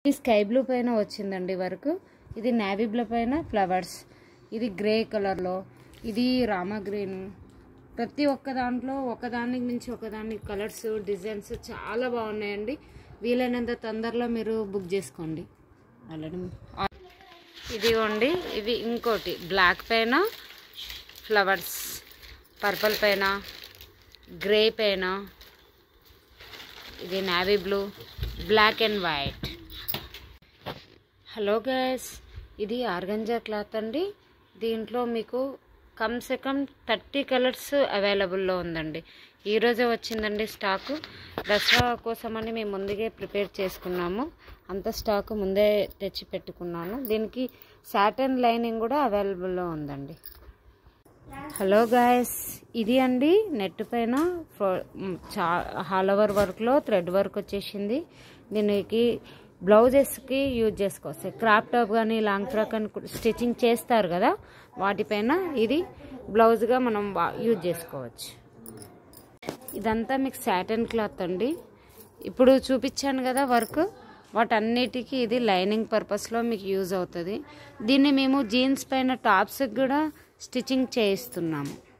ఇది sky blue పైన వచ్చిందండి వరకు ఇది నావీ బ్లూ పైన ఫ్లవర్స్ ఇది గ్రే కలర్లో ఇది రామా గ్రీన్ ప్రతి ఒక్క దాంట్లో ఒకదానికి మించి ఒకదానికి కలర్స్ డిజైన్స్ చాలా బాగున్నాయండి వీలైనంత తొందరలో మీరు బుక్ చేసుకోండి ఆల్రెడీ ఇదిగోండి ఇవి ఇంకోటి బ్లాక్ పైన ఫ్లవర్స్ పర్పుల్ పైన గ్రే పైన ఇది navy blue black and white hello guys ఇది ఆర్గంజా క్లాత్ అండి దీంట్లో మీకు కమ్ సే కమ్ థర్టీ కలర్స్ అవైలబుల్లో ఉందండి ఈరోజే వచ్చిందండి స్టాకు దసరా కోసమని మేము ముందుగా ప్రిపేర్ చేసుకున్నాము అంత స్టాక్ ముందే తెచ్చి పెట్టుకున్నాను దీనికి సాటన్ లైనింగ్ కూడా అవైలబుల్లో ఉందండి హలో గాయస్ ఇది అండి నెట్ పైన ఫో- మ్, చా హాల్ ఓవర్ వర్క్లో థ్రెడ్ వర్క్ వచ్చేసింది దీనికి బ్లౌజెస్కి యూజ్ చేసుకోవచ్చు క్రాప్ టాప్ కానీ లాంగ్ ఫ్రాక్ అని స్టిచ్చింగ్ చేస్తారు కదా వాటిపైన ఇది బ్లౌజ్గా మనం వా- యూజ్ చేసుకోవచ్చు ఇదంతా మీకు సాటన్ క్లాత్ అండి ఇప్పుడు చూపించాను కదా వర్క్ వాటన్నిటికీ ఇది లైనింగ్ పర్పస్లో మీకు యూజ్ అవుతుంది దీన్ని మేము జీన్స్ పైన టాప్స్కి కూడా స్టిచ్చింగ్ చేయిస్తున్నాము